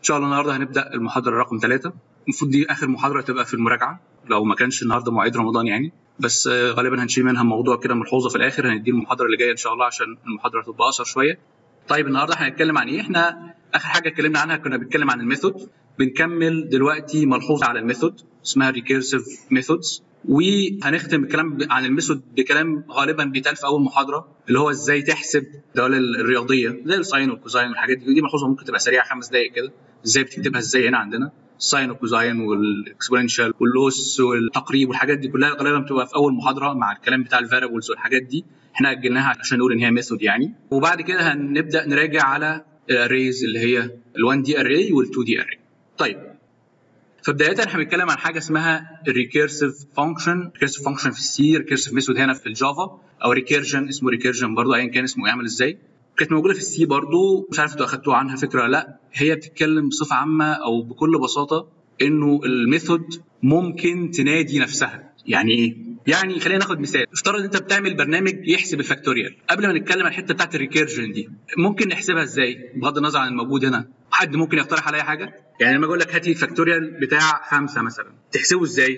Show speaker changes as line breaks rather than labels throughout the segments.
شاء الله النهارده هنبدا المحاضره رقم ثلاثة المفروض دي اخر محاضره تبقى في المراجعه لو ما كانش النهارده مواعيد رمضان يعني بس آه، غالبا هنشيل منها موضوع كده ملحوظه في الاخر هندي المحاضره اللي جايه ان شاء الله عشان المحاضره تبقى اقصر شويه طيب النهارده احنا هنتكلم عن ايه احنا اخر حاجه اتكلمنا عنها كنا بنتكلم عن الميثود بنكمل دلوقتي ملحوظه على الميثود اسمها ريكيرسيف ميثودز وهنختم الكلام عن الميثود بكلام غالبا بيتقال في اول محاضره اللي هو ازاي تحسب الدوال الرياضيه زي الساين والكوزاين والحاجات دي دي ملحوظه ممكن تبقى سريعه خمس دقائق كده ازاي بتكتبها ازاي هنا عندنا الساين والكوزاين والاكسبوننشال واللوس والتقريب والحاجات دي كلها غالبا بتبقى في اول محاضره مع الكلام بتاع الفاريبلز والحاجات دي احنا اجلناها عشان نقول ان هي ميثود يعني وبعد كده هنبدا نراجع على الاريز اللي هي ال1 دي اري وال2 دي اري طيب فبدايه احنا بنتكلم عن حاجه اسمها الريكيرسيف فانكشن ريكيرسيف فانكشن في السي ريكيرسيف ميثود هنا في الجافا او ريكيرجن اسمه ريكيرجن برضه ايا كان اسمه يعمل ازاي كانت موجوده في السي برضه مش عارف انتوا اخدتوا عنها فكره ولا لا هي بتتكلم بصفه عامه او بكل بساطه انه الميثود ممكن تنادي نفسها يعني ايه يعني خلينا ناخد مثال افترض انت بتعمل برنامج يحسب الفاكتوريال قبل ما نتكلم عن الحته بتاعت الريكيرجن دي ممكن نحسبها ازاي بغض النظر عن الموجود هنا حد ممكن يقترح عليا حاجه يعني لما اقول لك هات لي الفاكتوريال بتاع خمسه مثلا تحسبه ازاي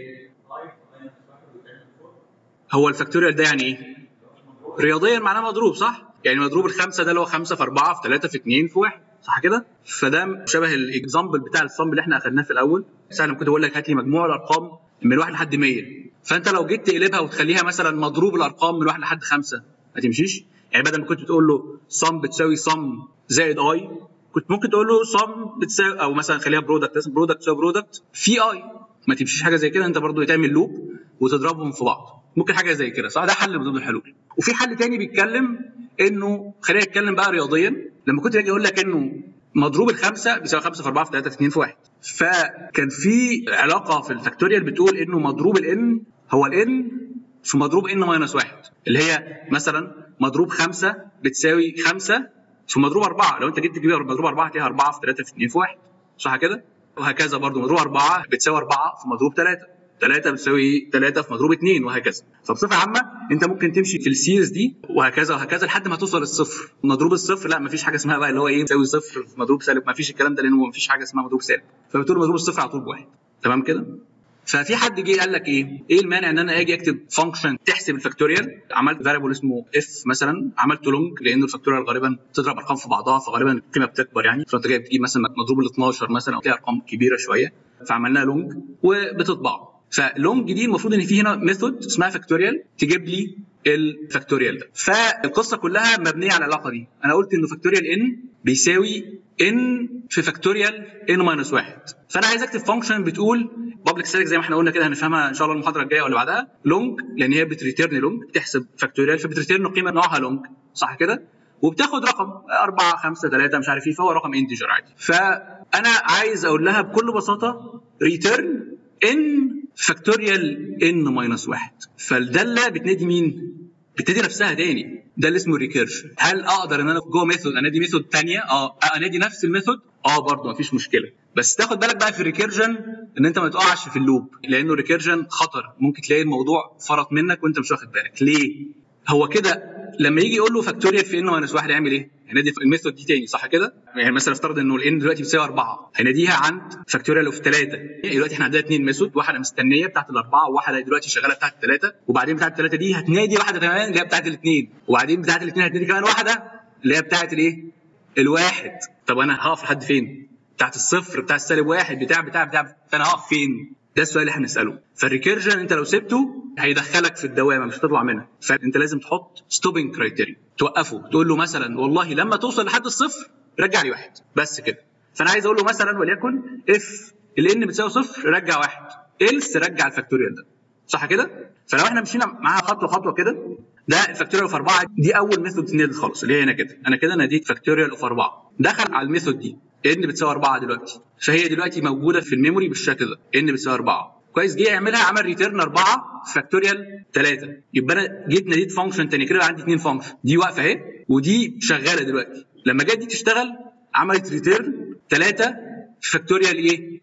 هو الفاكتوريال ده يعني ايه رياضيا معناه مضروب صح يعني مضروب الخمسه ده اللي هو 5 في 4 في 3 في 2 في 1 صح كده فده شبه الاكزامبل بتاع الصم اللي احنا اخدناه في الاول سهل لما كنت بقول لك هات لي مجموع الارقام من 1 لحد 100 فانت لو جيت تقلبها وتخليها مثلا مضروب الارقام من 1 لحد 5 ما تمشيش يعني بدل ما كنت تقول له صم بتساوي صم زائد اي كنت ممكن تقول له صم بتساوي او مثلا خليها برودكت برودكت تساوي برودكت في اي ما تمشيش حاجه زي كده انت برضو تعمل لوب وتضربهم في بعض ممكن حاجه زي كده صح ده حل من ضمن الحلول وفي حل تاني بيتكلم انه خلينا نتكلم بقى رياضيا لما كنت باجي اقول لك انه مضروب الخمسه بيساوي 5 في 4 في 3 في 2 في 1 فكان في علاقه في الفاكتوريال بتقول انه مضروب الان هو الان في مضروب ان ماينس 1 اللي هي مثلا مضروب 5 بتساوي 5 في مضروب 4 لو انت جيت تجيب مضروب 4 هتلاقيها 4 في 3 في 2 في 1 صح كده؟ وهكذا برضو مضروب 4 بتساوي 4 في مضروب 3 3 بتساوي 3 في مضروب 2 وهكذا فبصفه عامه انت ممكن تمشي في السيريز دي وهكذا وهكذا لحد ما توصل للصفر مضروب الصفر لا مفيش حاجه اسمها بقى اللي هو ايه تساوي صفر في مضروب سالب مفيش الكلام ده لانه مفيش حاجه اسمها مضروب سالب فبتقول مضروب الصفر على طول بواحد تمام كده ففي حد جه قال لك ايه؟ ايه المانع ان انا اجي اكتب فانكشن تحسب الفاكتوريال عملت فاريبل اسمه اف مثلا عملته لونج لان الفاكتوريال غالبا بتضرب ارقام في بعضها فغالبا القيمه بتكبر يعني فانت جاي بتجيب مثلا مضروب ال 12 مثلا او تلاقي ارقام كبيره شويه فعملناها لونج وبتطبعه فلونج دي المفروض ان في هنا ميثود اسمها فاكتوريال تجيب لي الفاكتوريال ده فالقصه كلها مبنيه على العلاقه دي انا قلت انه فاكتوريال ان بيساوي ان في فاكتوريال ان ماينس 1 فانا عايز اكتب فانكشن بتقول بابليك ستاتيك زي ما احنا قلنا كده هنفهمها ان شاء الله المحاضره الجايه ولا بعدها لونج لان هي بتريتيرن لونج بتحسب فاكتوريال فبتريتيرن قيمه نوعها لونج صح كده وبتاخد رقم 4 5 3 مش عارف ايه فهو رقم انتجر عادي فانا عايز اقول لها بكل بساطه ريتيرن ان فاكتوريال ان ماينس 1 فالداله بتنادي مين؟ بتنادي نفسها تاني ده اللي اسمه الريكيرشن هل اقدر ان انا جوه ميثود انادي ميثود ثانيه اه انادي نفس الميثود اه برضه مفيش مشكله بس تاخد بالك بقى في الريكيرجن ان انت ما تقعش في اللوب لانه الريكيرجن خطر ممكن تلاقي الموضوع فرط منك وانت مش واخد بالك ليه هو كده لما يجي يقول له فاكتوريال في ان ماينس 1 يعمل ايه؟ هينادي الميثود دي تاني صح كده؟ يعني مثلا افترض انه الان دلوقتي بتساوي 4 هيناديها عند فاكتوريال اوف 3 دلوقتي احنا عندنا اثنين ميثود واحده مستنيه بتاعت الاربعه وواحده دلوقتي شغاله بتاعت الثلاثه وبعدين بتاعت الثلاثه دي هتنادي واحده كمان اللي هي بتاعت الاثنين وبعدين بتاعت الاثنين هتنادي كمان واحده اللي هي بتاعت الايه؟ الواحد طب انا هقف لحد فين؟ بتاعت الصفر بتاع السالب واحد بتاع بتاع بتاع فانا هقف فين؟ ده السؤال اللي احنا بنساله فالريكيرجن انت لو سبته هيدخلك في الدوامه مش هتطلع منها فانت لازم تحط ستوبنج كرايتيريا توقفه تقول له مثلا والله لما توصل لحد الصفر رجع لي واحد بس كده فانا عايز اقول له مثلا وليكن اف الان بتساوي صفر رجع واحد إلس رجع الفاكتوريال ده صح كده؟ فلو احنا مشينا معاها خطوه خطوه كده ده الفاكتوريال اوف 4 دي اول ميثود تنادي خالص اللي هي هنا كده انا كده ناديت فاكتوريال اوف 4 دخل على الميثود دي ان بتساوي 4 دلوقتي فهي دلوقتي موجوده في الميموري بالشكل ده ان بتساوي 4 كويس جه يعملها عمل ريتيرن 4 فاكتوريال 3 يبقى انا جيت ناديت فانكشن تاني كده عندي اثنين فانكشن دي واقفه اهي ودي شغاله دلوقتي لما جت دي تشتغل عملت ريتيرن 3 فاكتوريال ايه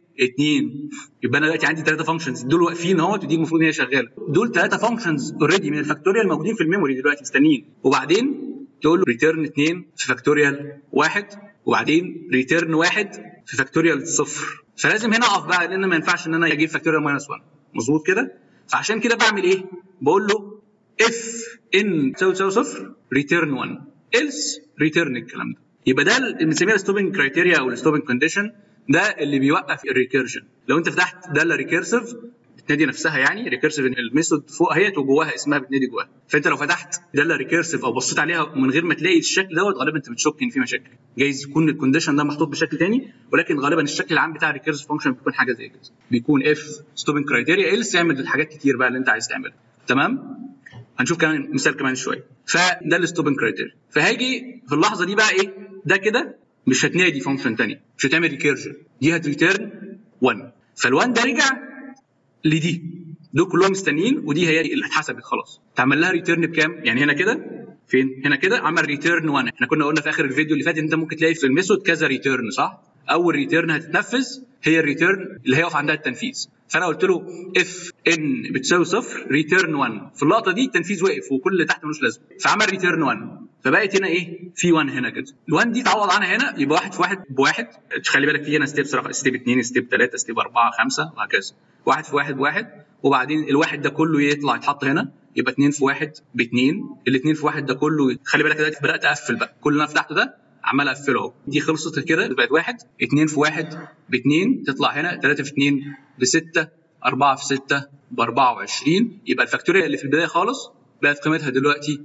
2 يبقى انا دلوقتي عندي ثلاثه فانكشنز دول واقفين اهوت ودي المفروض هي شغاله دول ثلاثه فانكشنز اوريدي من الفاكتوريال موجودين في الميموري دلوقتي مستنيين وبعدين تقول له ريتيرن 2 في فاكتوريال 1 وبعدين ريتيرن 1 في فاكتوريال صفر فلازم هنا اقف بقى لان ما ينفعش ان انا اجيب فاكتوريال ماينس 1 مظبوط كده فعشان كده بعمل ايه بقول له اف ان تساوي تساوي صفر ريتيرن 1 else ريتيرن الكلام ده يبقى ده اللي بنسميها الستوبنج كرايتيريا او الستوبنج كونديشن ده اللي بيوقف الريكيرجن لو انت فتحت داله ريكيرسيف بتنادي نفسها يعني ريكيرسيف الميثود فوق اهيت وجواها اسمها بتنادي جواها فانت لو فتحت داله ريكيرسيف او بصيت عليها من غير ما تلاقي الشكل دوت غالبا انت بتشك ان في مشاكل جايز يكون الكونديشن ده محطوط بشكل تاني ولكن غالبا الشكل العام بتاع الريكيرسيف فانكشن بيكون حاجه زي كده بيكون اف ستوبنج كرايتيريا else يعمل الحاجات كتير بقى اللي انت عايز تعملها تمام هنشوف كمان مثال كمان شويه فده الستوبنج كرايتيريا فهاجي في اللحظه دي بقى ايه ده كده مش هتنادي فانكشن ثانيه مش هتعمل ريكيرجن دي هتريتيرن 1 فال1 ده رجع لدي دول كلهم مستنيين ودي هي اللي اتحسبت خلاص تعمل لها ريتيرن بكام يعني هنا كده فين هنا كده عمل ريتيرن 1 احنا كنا قلنا في اخر الفيديو اللي فات ان انت ممكن تلاقي في الميثود كذا ريتيرن صح اول ريتيرن هتتنفذ هي الريتيرن اللي هيقف عندها التنفيذ فانا قلت له اف ان بتساوي صفر ريتيرن 1 في اللقطه دي التنفيذ وقف وكل اللي تحت ملوش لازمه فعمل ريتيرن 1 فبقت هنا ايه في 1 هنا كده ال1 دي تعوض عنها هنا يبقى واحد في واحد بواحد خلي بالك في هنا ستيبس ستيب 2 ستيب 3 ستيب 4 5 وهكذا واحد في واحد بواحد وبعدين الواحد ده كله يطلع يتحط هنا يبقى 2 في 1 ب 2 الاثنين في 1 ده كله خلي بالك دلوقتي بدات اقفل بقى كل اللي انا فتحته ده عمال اقفله اهو دي خلصت كده بقت واحد 2 في 1 ب 2 تطلع هنا 3 في 2 ب 6 4 في 6 ب 24 يبقى الفاكتوريال اللي في البدايه خالص بقت قيمتها دلوقتي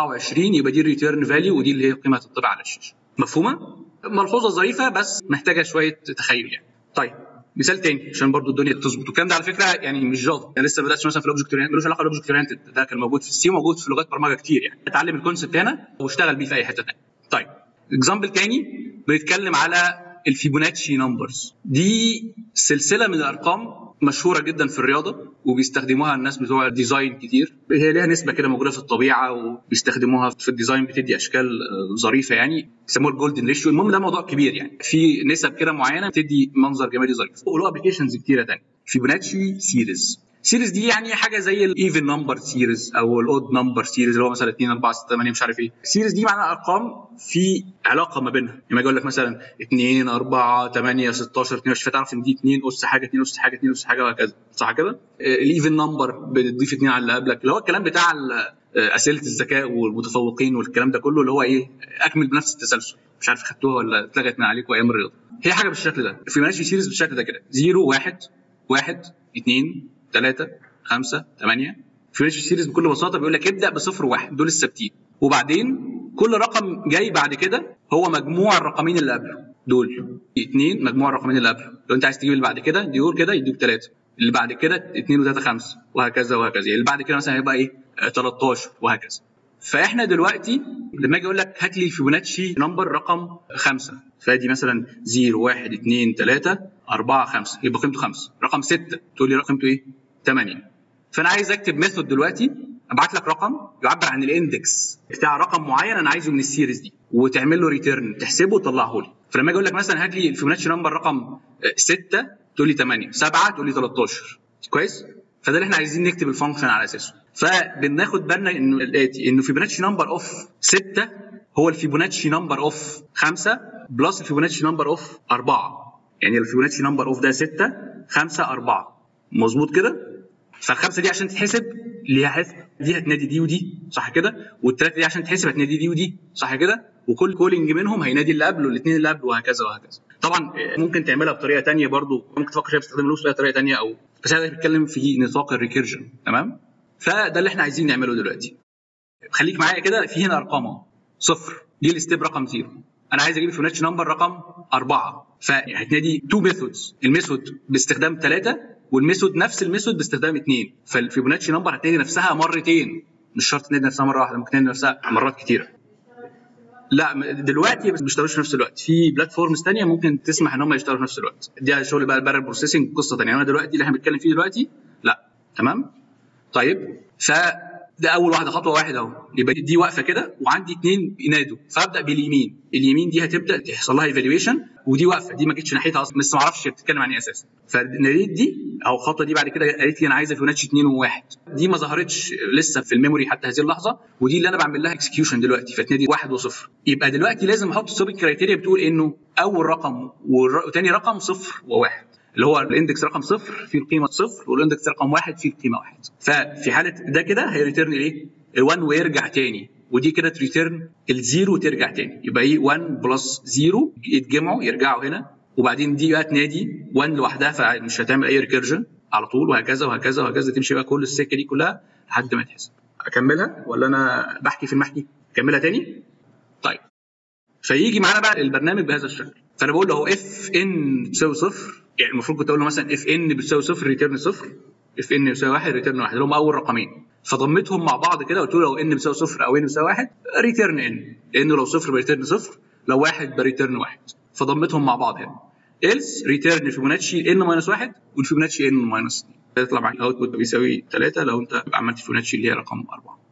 24 يبقى دي الريتيرن فاليو ودي اللي هي قيمه هتطبع على الشاشه مفهومه؟ ملحوظه ظريفه بس محتاجه شويه تخيل يعني طيب مثال تاني عشان برضو الدنيا تظبط والكلام ده على فكره يعني مش جافا انا لسه ما بداتش مثلا في الاوبجكت اورينتد ملوش علاقه بالاوبجكت اورينتد ده كان موجود في السي وموجود في لغات برمجه كتير يعني اتعلم الكونسبت هنا واشتغل بيه في اي حته ثانيه طيب اكزامبل تاني بنتكلم على الفيبوناتشي نمبرز دي سلسله من الارقام مشهوره جدا في الرياضه وبيستخدموها الناس بتوع الديزاين كتير هي ليها نسبه كده موجوده في الطبيعه وبيستخدموها في الديزاين بتدي اشكال ظريفه يعني بيسموها الجولدن ريشيو المهم ده موضوع كبير يعني في نسب كده معينه بتدي منظر جمالي ظريف وله ابلكيشنز كتيره تانية فيبوناتشي سيريز سيريز دي يعني حاجه زي الايفن نمبر سيريز او الاود نمبر سيريز اللي هو مثلا 2 4 6 8 مش عارف ايه سيريز دي معناها ارقام في علاقه ما بينها لما يقول لك مثلا 2 4 8 16 22 فتعرف ان دي 2 اس حاجه 2 اس حاجه 2 اس حاجه وهكذا صح كده الايفن نمبر بتضيف 2 على اللي قبلك اللي هو الكلام بتاع اسئله الذكاء والمتفوقين والكلام ده كله اللي هو ايه اكمل بنفس التسلسل مش عارف خدتوها ولا اتلغت من عليكم ايام الرياضه هي حاجه بالشكل ده في ماشي سيريز بالشكل ده كده 0 1 1 2 3 5 8 فينيش سيريز بكل بساطه بيقول لك ابدا بصفر وواحد دول الثابتين وبعدين كل رقم جاي بعد كده هو مجموع الرقمين اللي قبله دول اثنين مجموع الرقمين اللي قبله لو انت عايز تجيب اللي بعد كده ديور كده يديك ثلاثه اللي بعد كده 2 و3 5 وهكذا وهكذا يعني اللي بعد كده مثلا هيبقى ايه 13 وهكذا فاحنا دلوقتي لما اجي اقول لك هات لي فيبوناتشي نمبر رقم 5 فادي مثلا 0 1 2 3 4 5 يبقى قيمته 5 رقم 6 تقول لي قيمته ايه 8 فانا عايز اكتب ميثود دلوقتي ابعت لك رقم يعبر عن الاندكس بتاع رقم معين انا عايزه من السيريز دي وتعمل له ريتيرن تحسبه وتطلعه لي فلما اجي اقول لك مثلا هات لي الفيبوناتشي نمبر رقم 6 تقول لي 8 7 تقول لي 13 كويس فده اللي احنا عايزين نكتب الفانكشن على اساسه فبناخد بالنا انه الاتي انه فيبوناتشي نمبر اوف 6 هو الفيبوناتشي نمبر اوف 5 بلس الفيبوناتشي نمبر اوف 4 يعني الفيبوناتشي نمبر اوف ده 6 5 4 مظبوط كده فالخمسه دي عشان تتحسب ليها حسب دي هتنادي دي ودي صح كده والثلاثه دي عشان تتحسب هتنادي دي ودي صح كده وكل كولينج منهم هينادي اللي قبله الاثنين اللي قبله وهكذا وهكذا طبعا ممكن تعملها بطريقه ثانيه برضو ممكن تفكر فيها باستخدام اللوس بطريقه ثانيه او بس انا بتكلم في نطاق الريكيرجن تمام فده اللي احنا عايزين نعمله دلوقتي خليك معايا كده في هنا ارقام اهو صفر دي الستيب رقم زيرو انا عايز اجيب الفيبوناتشي نمبر رقم أربعة فهتنادي تو ميثودز الميثود باستخدام ثلاثة والميثود نفس الميثود باستخدام اثنين فالفيبوناتشي نمبر هتنادي نفسها مرتين مش شرط تنادي نفسها مره واحده ممكن تنادي نفسها مرات كتيره لا دلوقتي بس ما بيشتغلوش في نفس الوقت في بلاتفورمز ثانيه ممكن تسمح ان هم يشتغلوا في نفس الوقت دي شغل بقى البارل بروسيسنج قصه ثانيه انا دلوقتي اللي احنا بنتكلم فيه دلوقتي لا تمام طيب ف ده اول واحده خطوه واحده اهو يبقى دي واقفه كده وعندي اثنين بينادوا فابدا باليمين اليمين دي هتبدا تحصل لها ايفالويشن ودي واقفه دي ما جتش ناحيتها اصلا لسه ما اعرفش بتتكلم عن ايه اساسا فناديت دي او الخطوه دي بعد كده قالت لي انا عايزه فيبوناتشي 2 و1 دي ما ظهرتش لسه في الميموري حتى هذه اللحظه ودي اللي انا بعمل لها اكسكيوشن دلوقتي فتنادي 1 وصفر يبقى دلوقتي لازم احط ستوب كرايتيريا بتقول انه اول رقم وثاني رقم صفر وواحد اللي هو الاندكس رقم صفر فيه القيمه صفر والاندكس رقم واحد فيه القيمه واحد ففي حاله ده كده هيريتيرن ايه؟ ال1 ويرجع تاني ودي كده تريتيرن الزيرو ترجع تاني يبقى ايه 1 بلس 0 يتجمعوا يرجعوا هنا وبعدين دي بقى تنادي 1 لوحدها فمش هتعمل اي ريكيرجن على طول وهكذا وهكذا وهكذا تمشي بقى كل السكه دي كلها لحد ما تحسب اكملها ولا انا بحكي في المحكي اكملها تاني طيب فيجي معانا بقى البرنامج بهذا الشكل فانا بقول له هو اف ان تساوي صفر يعني المفروض كنت اقول له مثلا اف ان بتساوي صفر ريتيرن صفر اف ان بتساوي واحد ريتيرن واحد اللي هم اول رقمين فضمتهم مع بعض كده قلت له لو ان بيساوي صفر او ان بيساوي واحد ريتيرن ان لانه لو صفر بريتيرن صفر لو واحد بريتيرن واحد فضمتهم مع بعض هنا else ريتيرن فيبوناتشي ان ماينس واحد والفيبوناتشي ان ماينس 2 يطلع معاك الاوتبوت بيساوي 3 لو انت عملت فيبوناتشي اللي هي رقم 4